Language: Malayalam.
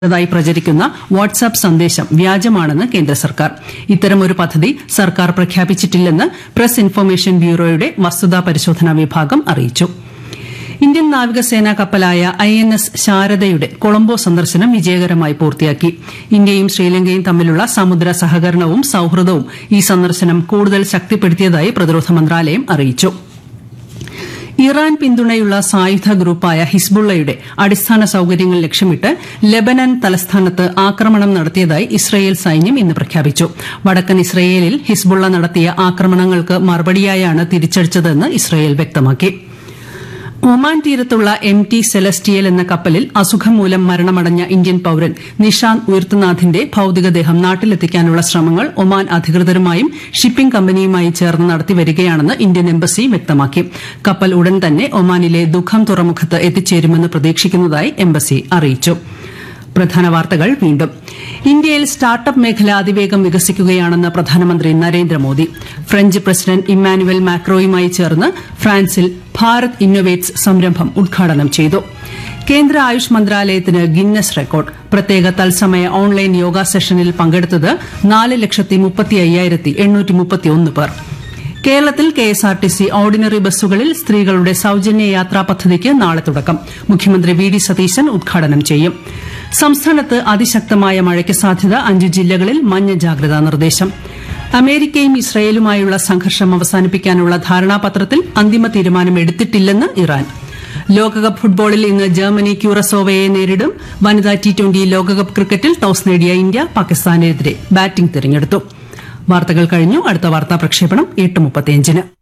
ായി പ്രചരിക്കുന്ന വാട്സാപ്പ് സന്ദേശം വ്യാജമാണെന്ന് കേന്ദ്ര സർക്കാർ ഇത്തരമൊരു പദ്ധതി സർക്കാർ പ്രഖ്യാപിച്ചിട്ടില്ലെന്ന് പ്രസ് ഇൻഫർമേഷൻ ബ്യൂറോയുടെ വസ്തുതാ പരിശോധനാ വിഭാഗം അറിയിച്ചു ഇന്ത്യൻ നാവികസേനാ കപ്പലായ ഐ എൻ എസ് ശാരദയുടെ കൊളംബോ സന്ദർശനം വിജയകരമായി പൂർത്തിയാക്കി ഇന്ത്യയും ശ്രീലങ്കയും തമ്മിലുള്ള സമുദ്ര സഹകരണവും സൌഹൃദവും ഈ സന്ദർശനം കൂടുതൽ ശക്തിപ്പെടുത്തിയതായി പ്രതിരോധ മന്ത്രാലയം അറിയിച്ചു ഇറാൻ പിന്തുണയുള്ള സായുധ ഗ്രൂപ്പായ ഹിസ്ബുള്ളയുടെ അടിസ്ഥാന സൌകര്യങ്ങൾ ലക്ഷ്യമിട്ട് ലെബനൻ തലസ്ഥാനത്ത് ആക്രമണം നടത്തിയതായി ഇസ്രയേൽ സൈന്യം ഇന്ന് പ്രഖ്യാപിച്ചു വടക്കൻ ഇസ്രയേലിൽ ഹിസ്ബുള്ള നടത്തിയ ആക്രമണങ്ങൾക്ക് മറുപടിയായാണ് തിരിച്ചടിച്ചതെന്ന് ഇസ്രയേൽ വ്യക്തമാക്കി ഒമാൻ തീരത്തുള്ള എം ടി സെലസ്റ്റിയൽ എന്ന കപ്പലിൽ അസുഖം മൂലം മരണമടഞ്ഞ ഇന്ത്യൻ പൌരൻ നിഷാന്ത് ഉയർത്തുനാഥിന്റെ ഭൌതികദേഹം നാട്ടിലെത്തിക്കാനുള്ള ശ്രമങ്ങൾ ഒമാൻ അധികൃതരുമായും ഷിപ്പിംഗ് കമ്പനിയുമായി ചേർന്ന് നടത്തിവരികയാണെന്ന് ഇന്ത്യൻ എംബസി വ്യക്തമാക്കി കപ്പൽ ഉടൻ തന്നെ ഒമാനിലെ ദുഃഖം തുറമുഖത്ത് എത്തിച്ചേരുമെന്ന് പ്രതീക്ഷിക്കുന്നതായി എംബസി അറിയിച്ചു പ്രധാന വാർത്തകൾ വീണ്ടും ഇന്ത്യയിൽ സ്റ്റാർട്ടപ്പ് മേഖല അതിവേഗം വികസിക്കുകയാണെന്ന് പ്രധാനമന്ത്രി നരേന്ദ്രമോദി ഫ്രഞ്ച് പ്രസിഡന്റ് ഇമ്മാനുവൽ മാക്രോയുമായി ചേർന്ന് ഫ്രാൻസിൽ ഭാരത് ഇന്നൊവേറ്റ്സ് സംരംഭം ഉദ്ഘാടനം ചെയ്തു കേന്ദ്ര ആയുഷ് മന്ത്രാലയത്തിന് ഗിന്നസ് റെക്കോർഡ് പ്രത്യേക തത്സമയ ഓൺലൈൻ യോഗ സെഷനിൽ പങ്കെടുത്തത് നാല് ലക്ഷത്തി മുപ്പത്തി അയ്യായിരത്തി എണ്ണൂറ്റി മുപ്പത്തിയൊന്ന് പേർ കേരളത്തിൽ കെഎസ്ആർടിസി ഓർഡിനറി ബസ്സുകളിൽ സ്ത്രീകളുടെ സൌജന്യ യാത്രാ പദ്ധതിക്ക് നാളെ തുടക്കം മുഖ്യമന്ത്രി വി ഡി സതീശൻ ഉദ്ഘാടനം ചെയ്യും സംസ്ഥാനത്ത് അതിശക്തമായ മഴയ്ക്ക് സാധ്യത അഞ്ച് ജില്ലകളിൽ മഞ്ഞ ജാഗ്രതാ നിർദ്ദേശം അമേരിക്കയും ഇസ്രയേലുമായുള്ള സംഘർഷം അവസാനിപ്പിക്കാനുള്ള ധാരണാപത്രത്തിൽ അന്തിമ തീരുമാനം എടുത്തിട്ടില്ലെന്ന് ഇറാൻ ലോകകപ്പ് ഫുട്ബോളിൽ ഇന്ന് ജർമ്മനി ക്യൂറസോവയെ നേരിടും വനിതാ ടി ട്വന്റി ലോകകപ്പ് ക്രിക്കറ്റിൽ ടോസ് നേടിയ ഇന്ത്യ പാകിസ്ഥാനെതിരെ ബാറ്റിംഗ് തിരഞ്ഞെടുത്തു വാർത്തകൾ കഴിഞ്ഞു അടുത്ത വാർത്താ പ്രക്ഷേപണം എട്ട് മുപ്പത്തിയഞ്ചിന്